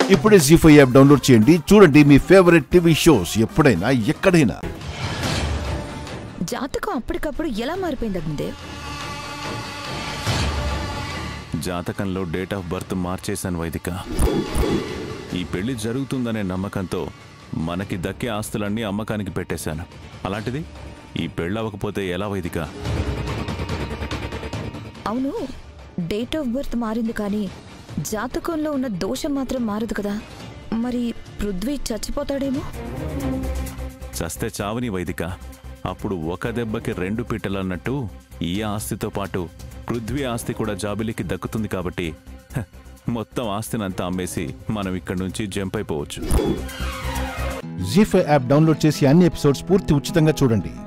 ఇప్పుడే G five app download చేయండి చూడండి మీ ఫేవరెట్ టీవీ షోస్ ఎప్పుడైనా ఎక్కడైనా జాతకం అప్పటికప్పుడు ఎలా మారిపోయింది అగ్నిదేవ్ జాతకంలో డేట్ ఆఫ్ బర్త్ మార్చేశాను వైదిక ఈ పెళ్లి జరుగుతుందనే నమ్మకంతో మనకి దక్కే ఆస్తులన్నీ అమ్మకానికి పెట్టేశాను అలాంటిది ఈ పెళ్ళి అవ్వకపోతే ఎలా వైదిక అవును డేట్ ఆఫ్ బర్త్ మారింది కానీ జాతకంలో ఉన్న దోషం మాత్రం మారదు కదా మరి పృథ్వీ చచ్చిపోతాడేమో చస్తే చావని వైదిక అప్పుడు ఒక దెబ్బకి రెండు పిట్టలన్నట్టు ఈ ఆస్తితో పాటు పృథ్వీ ఆస్తి కూడా జాబిలికి దక్కుతుంది కాబట్టి హ, మొత్తం ఆస్తినంతా అమ్మేసి మనం ఇక్కడి నుంచి జంప్ అయిపోవచ్చు జీ ఫైవ్ యాప్ డౌన్లోడ్ చేసి అన్ని ఎపిసోడ్స్ పూర్తి ఉచితంగా చూడండి